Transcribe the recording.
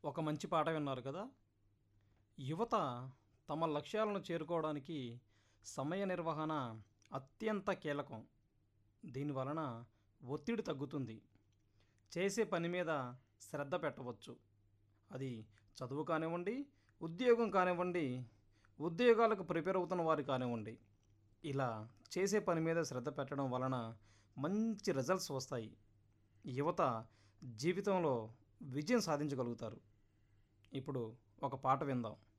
ఒక మంచి పాట విన్నారు కదా యువత తమ లక్ష్యాలను చేరుకోవడానికి సమయ నిర్వహణ అత్యంత కీలకం దీనివలన ఒత్తిడి తగ్గుతుంది చేసే పని మీద శ్రద్ధ పెట్టవచ్చు అది చదువు కానివ్వండి ఉద్యోగం కానివ్వండి ఉద్యోగాలకు ప్రిపేర్ అవుతున్న వారు కానివ్వండి ఇలా చేసే పని మీద శ్రద్ధ పెట్టడం వలన మంచి రిజల్ట్స్ వస్తాయి యువత జీవితంలో విజయం సాధించగలుగుతారు ఇప్పుడు ఒక పాట విందాం